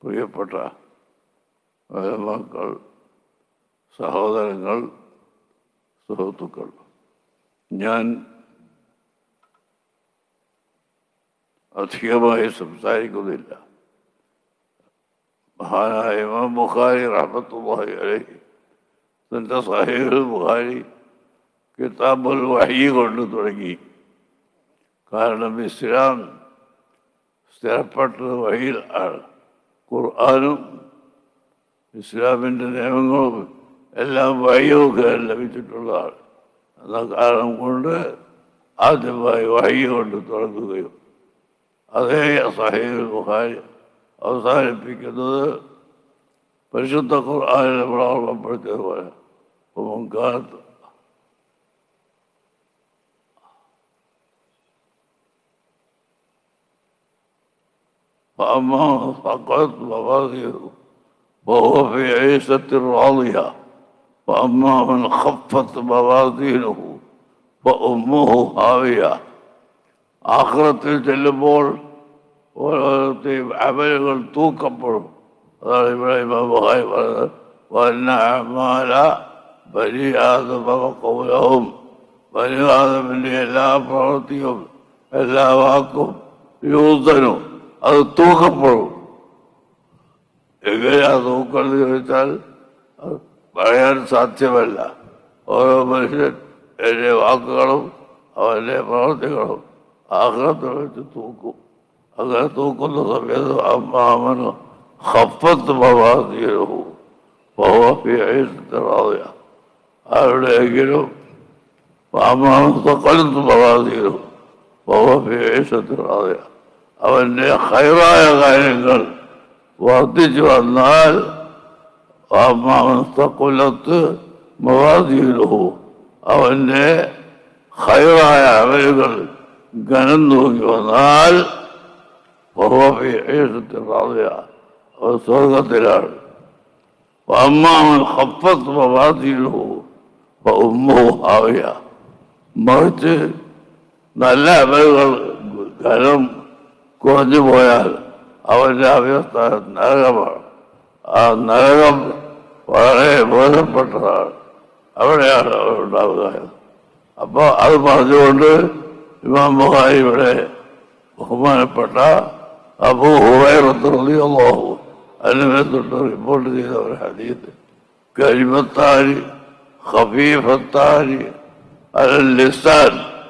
പ്രിയപ്പെട്ട മക്കൾ സഹോദരങ്ങൾ സുഹൃത്തുക്കൾ ഞാൻ അധികമായി സംസാരിക്കുന്നില്ല മഹാനായ ഇമാം ബുഖാരി റഹ്മത്തുള്ളാഹി അലൈഹി തൻ്റെ സഹീഹുൽ ബുഖാരി കിതാബുൽ വഹി കൊണ്ട് തുടങ്ങി കാരണം ഇസ്ലാം സ്ഥിരപ്പെട്ടത് വഴിയിൽ ആണ് ഖുർആാനും ഇസ്ലാമിൻ്റെ നിയമങ്ങളും എല്ലാം വഴിയൊക്കെ ലഭിച്ചിട്ടുള്ളതാണ് എന്ന കാരണം കൊണ്ട് ആദ്യമായി വഴി കൊണ്ട് തുടങ്ങുകയും അതേ സഹീൽ ബുഹാരി അവസാനിപ്പിക്കുന്നത് പരിശുദ്ധ ഖുർആാനെ നമ്മൾ ഓർമ്മപ്പെടുത്തിയതുപോലെ മുൻകാലത്ത് فأما ثقلت موازينه وهو في عيشة راضية وأما من خفت موازينه فأمه هاوية ആഖിറത്തിൽ ചെല്ലുമ്പോൾ ഓരോരുത്തരെയും അമലുകൾ തൂക്കപ്പെടും അതാണ് ഇവിടെ ഇമാം ബുഖാരി പറഞ്ഞത് വന്ന അമാല ബലിയാദമകൗലവും ബലിയാദമിൻ്റെ എല്ലാ പ്രവൃത്തിയും എല്ലാ വാക്കും യൂതനും അത് തൂക്കപ്പെടും എങ്ങനെയാ തൂക്കം ചോദിച്ചാൽ അത് പറയാൻ സാധ്യമല്ല ഓരോ മനുഷ്യൻ എൻ്റെ വാക്കുകളും അവൻ്റെ പ്രവൃത്തികളും ആഗ്രഹത്തിൽ വെച്ച് തൂക്കും അങ്ങനെ തൂക്കുന്ന സമയത്ത് അമ്മാമന് ഹപ്പത്ത് മവാദീരവും റാവുക ആരുടെയെങ്കിലും അമ്മാമൻ കൊല്ലത്ത് മവാദീരവും റാവുക അവൻ്റെ ഹൈറായ കാര്യങ്ങൾ വർദ്ധിച്ചു വന്നാൽ കൊല്ലത്ത് മവാദീരഹു അവൻ്റെ ഹൈറായ അവരുകൾ ഘനം നോക്കി വന്നാൽ റാവുക അവൻ സ്വർഗത്തിലാണ് അമ്മാവൻ ഹപ്പത്ത് മവാദീരഹു ഉമ്മു ആവുക മറിച്ച് നല്ല അവരുകൾ ഘനം കുറഞ്ഞു പോയാൽ അവൻ്റെ അവസ്ഥ നരകമാണ് ആ നരകം വളരെ മോശപ്പെട്ടതാണ് അവിടെയാണ് അവർ ഉണ്ടാവുക അപ്പോൾ അത് പറഞ്ഞുകൊണ്ട് ഇമാം ബുഹാരി ഇവിടെ ബഹുമാനപ്പെട്ട അബൂ ഹുറൈറത്ത് റളിയല്ലാഹു അതിനെ തൊട്ട് റിപ്പോർട്ട് ചെയ്ത ഒരു ഹദീത്ത് കരിമത്താരി ഖഫീഫത്താരി അലൽ ലിസാൻ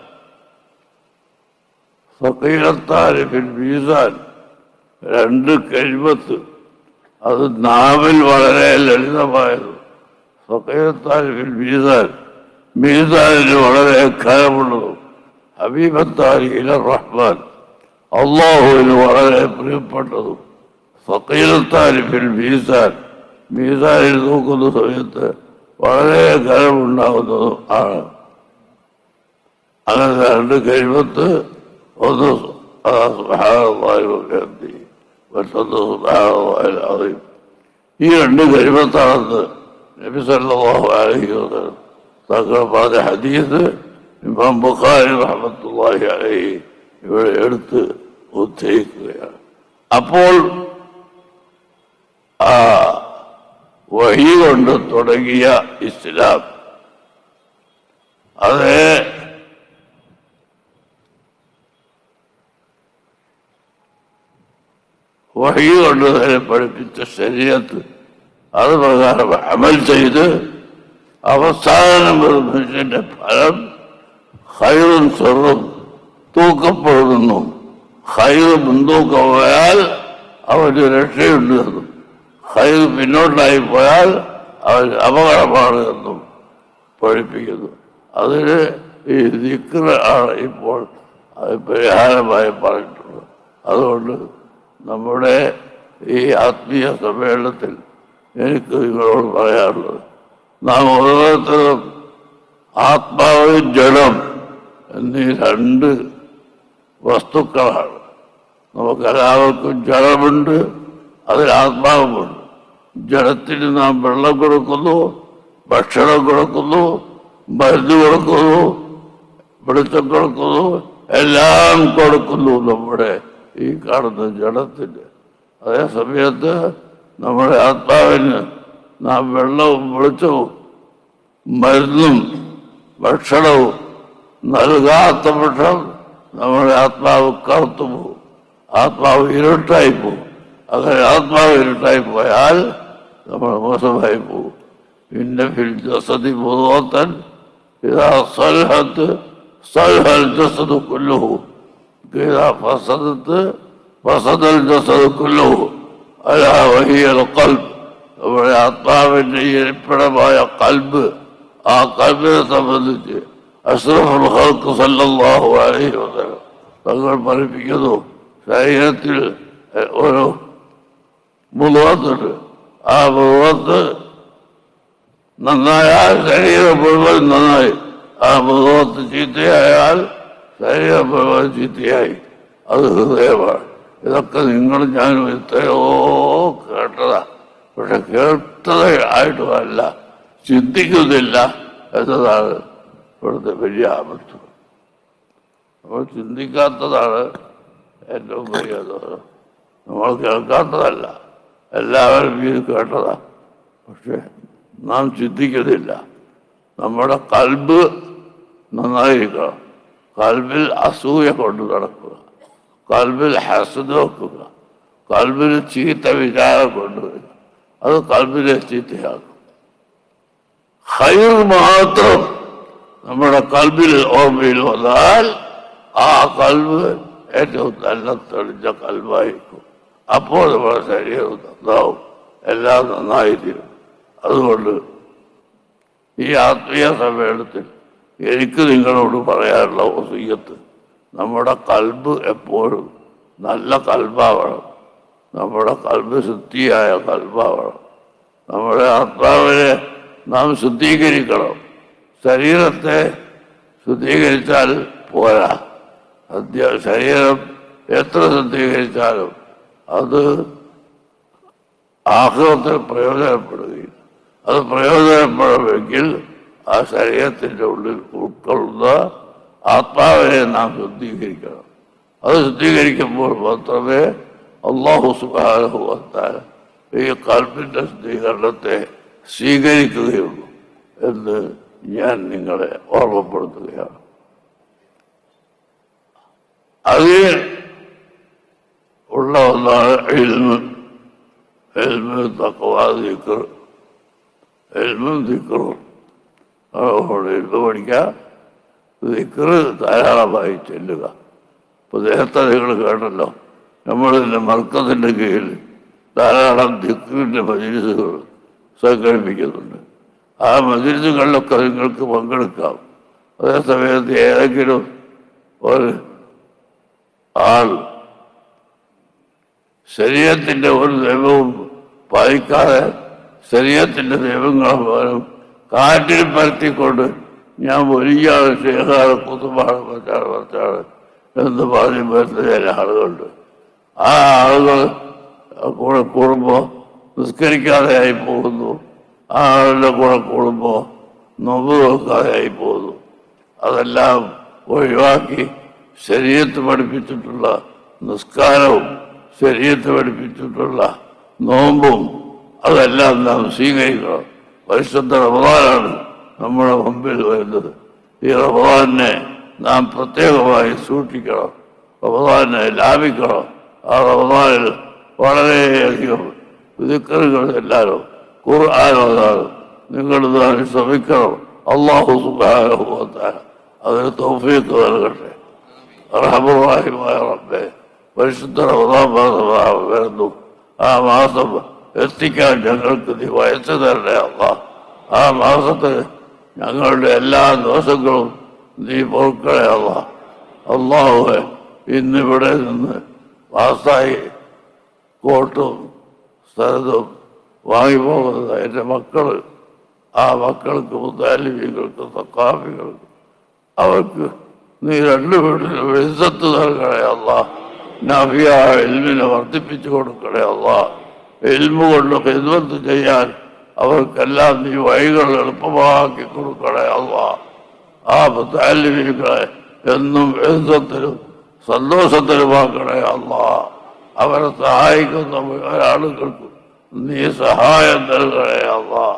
ഫക്കീലത്താരി ഫിൽ മീസാൻ രണ്ട് കരിമത്ത് അത് നാവിൽ വളരെ ലളിതമായത് ഫക്കീലത്താരി ഫിൽ മീസാൻ മീസാനിന് വളരെ ഖരമുള്ളതും ഹബീബത്താരി ഇല റഹ്മാൻ അള്ളാഹുവിന് വളരെ പ്രിയപ്പെട്ടതും ഫക്കീലത്താരി ഫിൽ മീസാൻ മീസാനിൽ നോക്കുന്ന സമയത്ത് വളരെ ഖരമുണ്ടാകുന്നതും ആണ് അങ്ങനെ രണ്ട് കഴിവത്ത് ഒന്ന് സുഹാനുഭവി മറ്റൊന്ന് സുഹാനുഭവം ഈ രണ്ട് കഴിവത്താണെന്ന് നബി സല്ലല്ലാഹു അലൈഹി വസല്ലം തങ്ങൾ പറഞ്ഞ ഹദീസ് ഇമാം ബുഖാരി റഹ്മത്തുള്ളാഹി അലൈഹി ഇവിടെ എടുത്ത് ഉദ്ധരിക്കുകയാണ് അപ്പോൾ ആ വഹി കൊണ്ട് തുടങ്ങിയ ഇസ്ലാം അതേ വഹി കൊണ്ട് തന്നെ പഠിപ്പിച്ച ശരീരത്ത് അത് പ്രകാരം അമൽ ചെയ്ത് അവസാനം ഒരു മനുഷ്യന്റെ ഫലം ഹൈറും സ്വർറും തൂക്കപ്പെടുന്നു ഹൈറ് മുൻതൂക്കം പോയാൽ അവന് രക്ഷയുണ്ട് എന്നും ഹൈറ് പിന്നോട്ടായി പോയാൽ അവൻ അപകടമാണ് എന്നും പഠിപ്പിക്കുന്നു അതിന് ഈ ദിക്ര ആണ് ഇപ്പോൾ അത് പരിഹാരമായി പറഞ്ഞിട്ടുള്ളത് അതുകൊണ്ട് നമ്മുടെ ഈ ആത്മീയ സമ്മേളനത്തിൽ എനിക്ക് നിങ്ങളോട് പറയാനുള്ളത് നാം ഓരോരുത്തരും ആത്മാവ് ജഡം എന്നീ രണ്ട് വസ്തുക്കളാണ് നമുക്കെല്ലാവർക്കും ജഡമുണ്ട് അതിൽ ആത്മാവുമുണ്ട് ജഡത്തിന് നാം വെള്ളം കൊടുക്കുന്നു ഭക്ഷണം കൊടുക്കുന്നു മരുന്ന് കൊടുക്കുന്നു വെളിച്ചം കൊടുക്കുന്നു എല്ലാം കൊടുക്കുന്നു നമ്മുടെ ഈ കാണുന്ന ജഡത്തിന് അതേ സമയത്ത് നമ്മുടെ ആത്മാവിന് നാം വെള്ളവും വെളിച്ചവും മരുന്നും ഭക്ഷണവും നൽകാത്ത പക്ഷം നമ്മുടെ ആത്മാവ് കറുത്തു പോകും ആത്മാവ് ഇരുട്ടായി പോകും അങ്ങനെ ആത്മാവ് ഇരുട്ടായി പോയാൽ നമ്മൾ മോശമായി പോകും പിന്നെ ഫിൽ ജസദി മുതോത്തൻ ഇതാ സൽഹത്ത് സൽഹൽ ജസദ് കുല്ലുഹു ഇതാ ഫസദത്ത് ഫസദൽ ജസദ് കുല്ലുഹു അലാ വഹിയൽ കൽബ് നമ്മുടെ ആത്മാവിന്റെ ഇരിപ്പിടമായ കൽബ് ആ കൽബിനെ സംബന്ധിച്ച് അഷ്റഫുൽ ഖൽഖ് സല്ലല്ലാഹു അലൈഹി വസല്ലം തങ്ങൾ പഠിപ്പിക്കുന്നു ശരീരത്തിൽ എ- ഒരു മുഴുവത്തുണ്ട് ആ മുഴുവത്ത് നന്നായാൽ ശരീരം മുഴുവൻ നന്നായി ആ മുഴുവത്ത് ചീത്തയായാൽ ശരീരം മുഴുവൻ ചീത്തയായി അത് ഹൃദയമാണ് ഇതൊക്കെ നിങ്ങൾ ഞാനും എത്രയോ കേട്ടതാ പക്ഷെ കേട്ടത് ആയിട്ടുമല്ല ചിന്തിക്കുന്നില്ല എന്നതാണ് ഇവിടുത്തെ വലിയ ആപത്ത് നമ്മൾ ചിന്തിക്കാത്തതാണ് ഏറ്റവും വലിയ ദോഷം നമ്മൾ കേൾക്കാത്തതല്ല എല്ലാവരും ഇത് കേട്ടതാ പക്ഷെ നാം ചിന്തിക്കുന്നില്ല നമ്മുടെ കൽബ് നന്നായിരിക്കണം കൽബിൽ അസൂയ കൊണ്ട് നടക്കുക കൽബിൽ ഹസദ് വെക്കുക കൽബിൽ ചീത്ത വിചാരം കൊണ്ടുവരിക അത് കൽബിനെ ചീത്തയാക്കും ഹൈർ മാത്രം നമ്മുടെ കൽബിൽ ഓർമ്മയിൽ വന്നാൽ ആ കൽബ് ഏറ്റവും നല്ല തെളിഞ്ഞ കൽബായിരിക്കും അപ്പോൾ നമ്മുടെ ശരീരം നന്നാവും എല്ലാം നന്നായിത്തീരും അതുകൊണ്ട് ഈ ആത്മീയ സമ്മേളനത്തിൽ എനിക്ക് നിങ്ങളോട് പറയാനുള്ള വസീയത്ത് നമ്മുടെ കൽബ് എപ്പോഴും നല്ല കൽബാവണം നമ്മുടെ കൽബ് ശുദ്ധിയായ കൽബാവണം നമ്മുടെ ആത്മാവിനെ നാം ശുദ്ധീകരിക്കണം ശരീരത്തെ ശുദ്ധീകരിച്ചാൽ പോരാ അധ്യ ശരീരം എത്ര ശുദ്ധീകരിച്ചാലും അത് ആഹ്ലത്തിൽ പ്രയോജനപ്പെടുകയും അത് പ്രയോജനപ്പെടണമെങ്കിൽ ആ ശരീരത്തിൻ്റെ ഉള്ളിൽ ഉൾക്കൊള്ളുന്ന ആത്മാവിനെ നാം ശുദ്ധീകരിക്കണം അത് ശുദ്ധീകരിക്കുമ്പോൾ മാത്രമേ അള്ളാഹു സുഖാനുഭവത്താൽ ഈ കൽപ്പിൻ്റെ ശുദ്ധീകരണത്തെ സ്വീകരിക്കുകയുള്ളൂ എന്ന് ഞാൻ നിങ്ങളെ ഓർമ്മപ്പെടുത്തുകയാണ് അതിൽ ഉള്ള ഒന്നാണ് എൽമ് എൽമ് തക്കവാ ദിക്കർ എൽമും ദിക്കറും അതുകൊണ്ട് എൽമ് പഠിക്കുക ദിക്കറ് ധാരാളമായി ചെല്ലുക ഇപ്പൊ നേരത്തെ നിങ്ങൾ കേട്ടല്ലോ നമ്മളിതിൻ്റെ മർക്കത്തിൻ്റെ കീഴിൽ ധാരാളം ദിക്കറിൻ്റെ മജിലിസുകൾ സംഘടിപ്പിക്കുന്നുണ്ട് ആ മജിലിസുകളിലൊക്കെ നിങ്ങൾക്ക് പങ്കെടുക്കാം അതേസമയത്ത് ഏതെങ്കിലും ഒരു ആൾ ശരീരത്തിൻ്റെ ഒരു നിയമവും പാലിക്കാതെ ശരീരത്തിൻ്റെ നിയമങ്ങൾ പോലും കാറ്റിൽ പരത്തിക്കൊണ്ട് ഞാൻ വലിയ ശേഖാറ് കുത്തുമാണ് മറ്റാണ് മറ്റാണ് എന്ന് പറഞ്ഞ് വരുന്ന ചില ആളുകളുണ്ട് ആ ആളുകൾ കൂടെ കൂടുമ്പോൾ നിസ്കരിക്കാതെയായി പോകുന്നു ആ ആളുടെ കൂടെ കൂടുമ്പോൾ നോമ്പ് നോക്കാതെയായി പോകുന്നു അതെല്ലാം ഒഴിവാക്കി ശരീരത്ത് പഠിപ്പിച്ചിട്ടുള്ള നിസ്കാരവും ശരീരത്ത് പഠിപ്പിച്ചിട്ടുള്ള നോമ്പും അതെല്ലാം നാം സ്വീകരിക്കണം പരിശുദ്ധ റമദാനാണ് നമ്മുടെ മുമ്പിൽ വരുന്നത് ഈ റമദാനെ നാം പ്രത്യേകമായി സൂക്ഷിക്കണം റമദാനെ ലാഭിക്കണം ആ റമദാനിൽ വളരെയധികം വിധിക്കറുകൾ എല്ലാവരും ഖുർആാനോദാനും നിങ്ങളിത് ശ്രമിക്കണം അള്ളാഹു സുഖാനുഭവത്താൻ അതിന് തോഫീക്ക് നൽകട്ടെ റഹമുറാഹിമായ റബ്ബെ പരിശുദ്ധ റമദാൻ മാസം വരുന്നു ആ മാസം എത്തിക്കാൻ ഞങ്ങൾക്ക് നീ വയസ്സ് തരണേ അല്ല ആ മാസത്തിൽ ഞങ്ങളുടെ എല്ലാ ദോഷങ്ങളും നീ പൊറുക്കണേ അല്ല അള്ളാഹുവെ ഇന്നിവിടെ നിന്ന് പാസ്സായി കോട്ടും സ്ഥലത്തും വാങ്ങിപ്പോകുന്നത് എൻ്റെ മക്കൾ ആ മക്കൾക്ക് മുത്താലിമികൾക്ക് തക്കാഫികൾക്ക് അവർക്ക് നീ രണ്ടു വീട്ടിലും വെളിച്ചത്ത് നൽകണേ അല്ല നഫിയ എൽമിനെ വർദ്ധിപ്പിച്ചു കൊടുക്കണേ അല്ല എൽമു കൊണ്ട് ഹിദ്മത്ത് ചെയ്യാൻ അവർക്കെല്ലാം നീ വഴികൾ എളുപ്പമാക്കി കൊടുക്കണേ അല്ല ആ മുത്താലിമികളെ എന്നും വെളിച്ചത്തിലും സന്തോഷത്തിലുമാക്കണേ അല്ല അവരെ സഹായിക്കുന്ന മുഴുവൻ ആളുകൾക്കും നീ സഹായം നൽകണേ അള്ളാ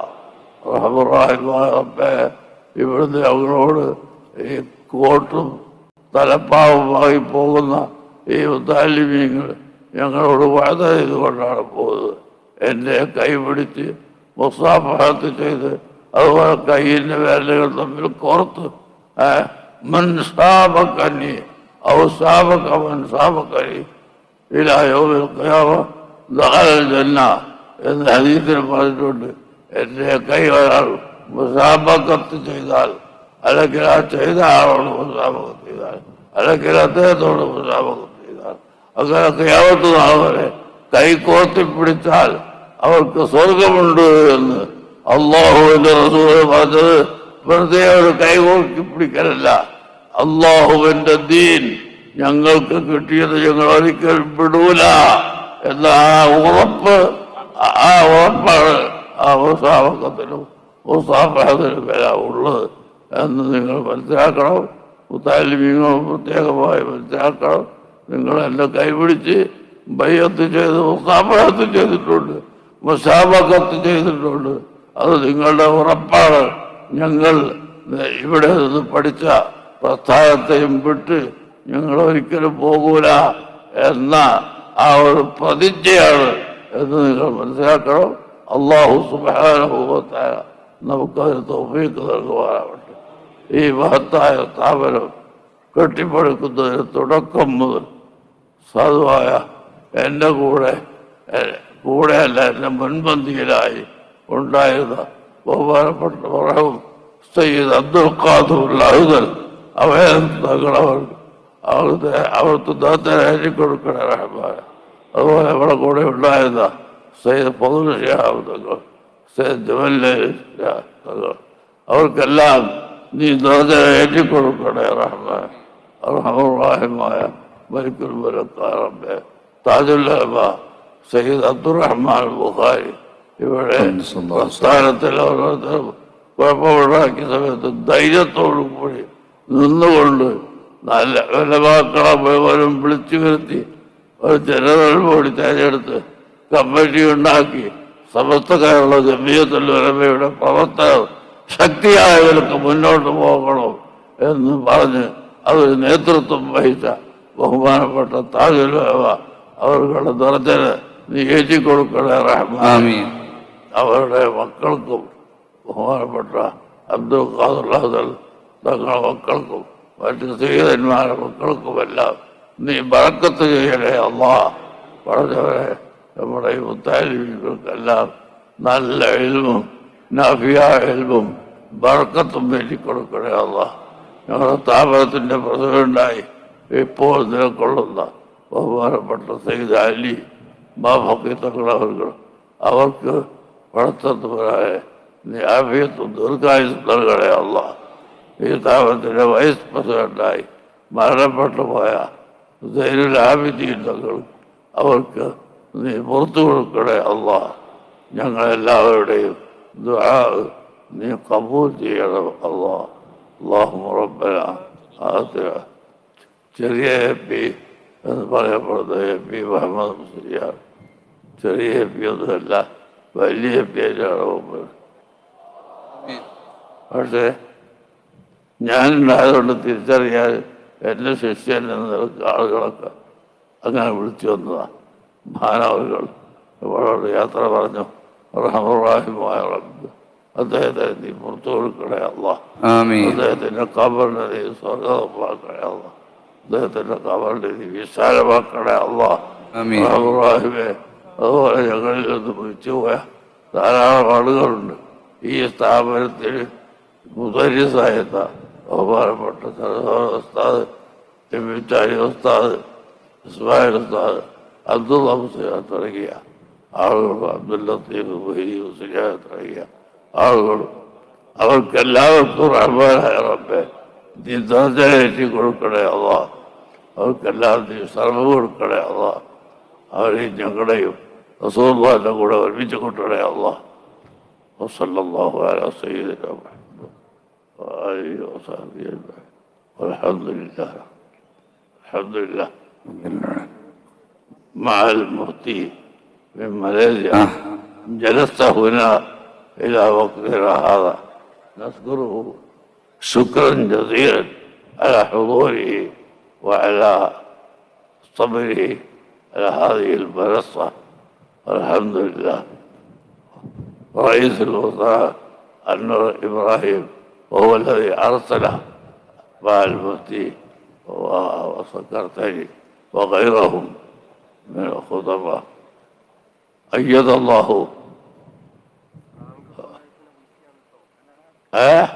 റഹമുറാഹിമായ റബ്ബേ ഇവിടുന്ന് ഞങ്ങളോട് ഈ കോട്ടും തലപ്പാവുമായി പോകുന്ന ഈ മുത്താലിമീങ്ങൾ ഞങ്ങളോട് വാഴ ചെയ്തുകൊണ്ടാണ് പോകുന്നത് എന്നെ കൈപിടിച്ച് മുസാഫഹത്ത് ചെയ്ത് അതുപോലെ കയ്യിൻ്റെ വിരലുകൾ തമ്മിൽ കോർത്ത് ഏ, മൻ സാബക്കന്നി ഔ സാബക്ക മൻ സാബക്കനി ഇലായോമിൽ ഖിയാമ ദഖലൽ ജന്ന എന്ന് ഹദീസിൽ പറഞ്ഞിട്ടുണ്ട് എൻ്റെ കൈ ഒരാൾ മുസാബക്കത്ത് ചെയ്താൽ അല്ലെങ്കിൽ ആ ചെയ്ത ആളോട് മുസാബക്കത്ത് ചെയ്താൽ അല്ലെങ്കിൽ അദ്ദേഹത്തോട് മുസാബക്കത്ത് ചെയ്താൽ അങ്ങനെ ഖിയാമത്ത് നാൾ വരെ കൈ കോർത്തി പിടിച്ചാൽ അവർക്ക് സ്വർഗമുണ്ട് എന്ന് അള്ളാഹുവിന്റെ റസൂൽ പറഞ്ഞത് വെറുതെ ഒരു കൈ കോർത്തി പിടിക്കലല്ല അള്ളാഹുവിന്റെ ദീൻ ഞങ്ങൾക്ക് കിട്ടിയത് ഞങ്ങൾ ഒരിക്കലും വിടൂല എന്ന ആ ഉറപ്പ് ആ- ആ ഉറപ്പാണ് ആ ഉത്സാഹത്തിനും ഉത്സാഹത്തിനും വില ഉള്ളത് എന്ന് നിങ്ങൾ മനസ്സിലാക്കണം മുത്താലിമീങ്ങൾ പ്രത്യേകമായി മനസ്സിലാക്കണം നിങ്ങൾ എന്നെ കൈപിടിച്ച് ബയ്യത്ത് ചെയ്ത് മുസാഫഹത്ത് ചെയ്തിട്ടുണ്ട് മുസാബക്കത്ത് ചെയ്തിട്ടുണ്ട് അത് നിങ്ങളുടെ ഉറപ്പാണ് ഞങ്ങൾ ഇവിടെ നിന്ന് പഠിച്ച പ്രസ്ഥാനത്തെയും വിട്ട് ഞങ്ങൾ ഒരിക്കലും പോകൂല എന്ന ആ ഒരു പ്രതിജ്ഞയാണ് എന്ന് നിങ്ങൾ മനസ്സിലാക്കണം അള്ളാഹു സുബാനുഭവത്തായ നമുക്കതിന് തോഫീക്ക് നൽകുവാനാവട്ടെ ഈ മഹത്തായ സ്ഥാപനം കെട്ടിപ്പടുക്കുന്നതിന് തുടക്കം മുതൽ സാധുവായ എൻ്റെ കൂടെ എ- കൂടെയല്ല എൻ്റെ മുൻപന്തിയിലായി ഉണ്ടായിരുന്ന ബഹുമാനപ്പെട്ട പറവും സയ്യിദ് അബ്ദുൽ ഖാദുൽ അഹുദൽ അവയൻ തങ്ങളവർ അവിടുത്തെ അവിടുത്തെ ദാത്തനെ എഴുതി കൊടുക്കണേ റഹ്മാൻ അതുപോലെ അവിടെ കൂടെ ഉണ്ടായിരുന്ന സയ്യിദ് ഫതുൽ ഷിഹാബ് തങ്ങൾ സയ്യിദ് ജമല്ലേ തങ്ങൾ അവർക്കെല്ലാം നീ ദാത്തനെ എഴുതി കൊടുക്കണേ റഹ്മാൻ റഹ്മായ മലിക്കുൽ മലക്കാറമ്പെ താജുല്ലമ സയ്യിദ് അബ്ദുറഹ്മാൻ ബുഖാരി ഇവിടെ പ്രസ്ഥാനത്തിൽ ഓരോരുത്തരും കുഴപ്പമുണ്ടാക്കിയ സമയത്ത് ധൈര്യത്തോടു കൂടി നിന്നുകൊണ്ട് നല്ല വിലവാക്കളെ മുഴുവനും വിളിച്ചു വരുത്തി ഒരു ജനറൽ ബോഡി തിരഞ്ഞെടുത്ത് കമ്മിറ്റി ഉണ്ടാക്കി സമസ്ത കേരള ജമീയത്തുൽ ഉലമയുടെ പ്രവർത്തനം ശക്തിയായവർക്ക് മുന്നോട്ട് പോകണം എന്ന് പറഞ്ഞ് അവർ നേതൃത്വം വഹിച്ച ബഹുമാനപ്പെട്ട താജുലമ അവരുടെ നിറഞ്ഞന് നീ ഏറ്റിക്കൊടുക്കണേ റഹ്മാൻ ആമീൻ അവരുടെ മക്കൾക്കും ബഹുമാനപ്പെട്ട അബ്ദുൽ ഖാദർ അഹ്ദൽ തങ്ങളുടെ മക്കൾക്കും മറ്റ് സീതന്മാരുടെ മക്കൾക്കുമെല്ലാം നീ ബറക്കത്ത് ചെയ്യണേ അള്ളാ പറഞ്ഞവരെ നമ്മുടെ ഈ മുത്താലിമികൾക്കെല്ലാം നല്ല എൽമും നഫിയായ എൽമും ബറക്കത്തും വേണ്ടിക്കൊടുക്കണേ അള്ളാ ഞങ്ങളുടെ സ്ഥാപനത്തിൻ്റെ പ്രസിഡന്റായി ഇപ്പോൾ നിലകൊള്ളുന്ന ബഹുമാനപ്പെട്ട സയ്യിദ് അലി ബാഫക്കി തങ്ങളവർക്ക് അവർക്ക് വളർത്തുന്നവരായ നീ ആഫിയത്തും ദീർഘായുസ് നൽകണേ അല്ല ഈ സ്ഥാപനത്തിൻ്റെ വൈസ് പ്രസിഡന്റായി മരണപ്പെട്ടു പോയ സൈനുൽ ആബിദീൻ തങ്ങൾ അവർക്ക് നീ പുറത്തു കൊടുക്കണേ അല്ല ഞങ്ങളെല്ലാവരുടെയും ദുആ നീ കബൂൽ ചെയ്യണം അല്ലാ അള്ളാഹു റബ്ബന ആതിന ചെറിയ എ പി എന്ന് പറയപ്പെടുന്ന എ പി മുഹമ്മദ് മുസ്ലിയാർ ചെറിയ എ പി ഒന്നുമല്ല വലിയ പേരാണ് മുമ്പ് പക്ഷേ ഞാനുണ്ടായതുകൊണ്ട് തിരിച്ചറിയാൻ എൻ്റെ ശിഷ്യൻ എന്ന നിലക്ക് ആളുകളൊക്കെ അങ്ങനെ വിളിച്ചു വന്നതാണ് മഹാനവറുകൾ ഇവളോട് യാത്ര പറഞ്ഞു റഹമുറാഹിമായ റബ്ബ് അദ്ദേഹത്തെ നീ പുറത്തു കൊടുക്കണേ അള്ളാഹ് ആമീൻ അദ്ദേഹത്തിന്റെ കബറിനെ നീ സ്വർഗമാക്കണേ അല്ല അദ്ദേഹത്തിന്റെ കബറിനെ നീ വിശാലമാക്കണേ അല്ല ആമീൻ അബ്രാഹിമെ അതുപോലെ ഞങ്ങളിൽ നിന്ന് മരിച്ചുപോയ ധാരാളം ആളുകളുണ്ട് ഈ സ്ഥാപനത്തിൽ മുതരിസായത്ത ബഹുമാനപ്പെട്ട സരസ്വതി ഉസ്താദ് എമ്മിച്ചാരി ഉസ്താദ് ഇസ്മായിൽ ഉസ്താദ് അബ്ദുൽ ഹംസ തുടങ്ങിയ ആളുകൾ അബ്ദുൽ ലത്തീഫ് മുഹീദ് ഹുസൈൻ തുടങ്ങിയ ആളുകൾ അവർക്കെല്ലാവർക്കും റഹ്മാനായ റബ്ബെ നീ ദർജനേറ്റി കൊടുക്കണേ അല്ല അവർക്കെല്ലാം നീ സർവ കൊടുക്കണേ അല്ല അവരെയും ഞങ്ങളുടെയും റസൂർവാന്റെ കൂടെ ഒരുമിച്ച് കൊണ്ടേ അല്ല വസല്ലല്ലാഹു അലാ സയ്യിദിനാ മുഹമ്മദ് വആലിഹി വസഹബിഹി അജ്മഈൻ വൽഹംദുലില്ലാഹ് അൽഹംദുലില്ലാഹ് مع المفتي من ماليزيا آه. جلست هنا إلى وقتنا هذا نشكره شكرا جزيلا على حضوره وعلى صبره على هذه المنصة الحمد لله رئيس الوزراء النور إبراهيم وهو الذي أرسله مع المفتي و- وسكرتني وغيرهم من الخطباء أيد الله أه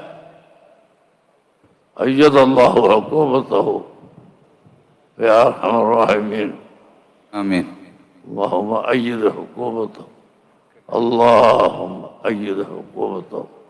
أيد الله حكومته يا أرحم الراحمين آمين اللهم أيد حكومته اللهم أيد حكومته